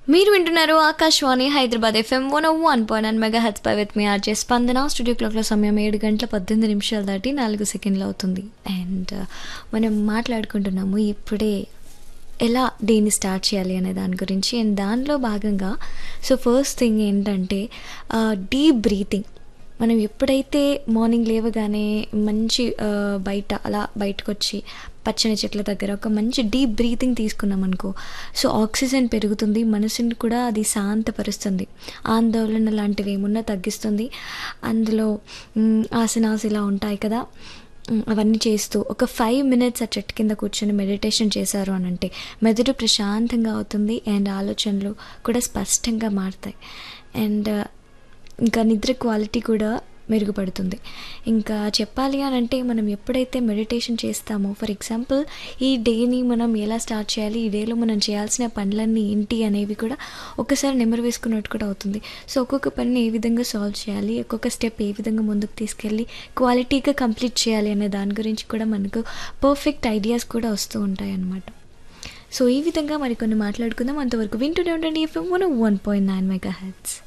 మీరు వింటున్నారు Akashvani Hyderabad FM one one point nine megahertz పై with me RJ Spandana studio క్లాక్లో సమయం ఏడు గంటల పద్దెనిమిది నిమిషాలు దాటి నాలుగు సెకండ్లు అవుతుంది అండ్ మనం మాట్లాడుకుంటున్నాము ఇప్పుడే ఎలా డేని స్టార్ట్ చేయాలి అనే దాని గురించి అండ్ దానిలో భాగంగా సో ఫస్ట్ థింగ్ ఏంటంటే డీప్ బ్రీతింగ్ మనం ఎప్పుడైతే మార్నింగ్ లేవగానే మంచి ఆ, బయట అలా బయటకు వచ్చి పచ్చని చెట్ల దగ్గర ఒక మంచి డీప్ బ్రీతింగ్ తీసుకున్నాం అనుకో సో ఆక్సిజన్ పెరుగుతుంది మనసుని కూడా అది శాంతపరుస్తుంది ఆందోళన లాంటివి ఏమున్నా తగ్గిస్తుంది అందులో మ్, ఆసనాస్ ఇలా ఉంటాయి కదా మ్, అవన్నీ చేస్తూ ఒక ఫైవ్ మినిట్స్ ఆ చెట్టు కింద కూర్చొని మెడిటేషన్ చేశారు అని అంటే మెదడు ప్రశాంతంగా అవుతుంది అండ్ ఆలోచనలు కూడా స్పష్టంగా మారుతాయి అండ్ ఇంకా నిద్ర క్వాలిటీ కూడా మెరుగుపడుతుంది ఇంకా చెప్పాలి అని అంటే మనం ఎప్పుడైతే మెడిటేషన్ చేస్తామో ఫర్ ఎగ్జాంపుల్ ఈ డేని మనం ఎలా స్టార్ట్ చేయాలి ఈ డేలో మనం చేయాల్సిన పనులన్నీ ఏంటి అనేవి కూడా ఒకసారి నెమరు వేసుకున్నట్టు కూడా అవుతుంది సో ఒక్కొక్క పనిని ఏ విధంగా సాల్వ్ చేయాలి ఒక్కొక్క స్టెప్ ఏ విధంగా ముందుకు తీసుకెళ్ళి క్వాలిటీగా కంప్లీట్ చేయాలి అనే దాని గురించి కూడా మనకు పర్ఫెక్ట్ ఐడియాస్ కూడా వస్తూ ఉంటాయి అన్నమాట సో ఈ విధంగా మరికొన్ని మాట్లాడుకుందాం అంతవరకు వింటూనే ఉండండి FM one one point nine mega heads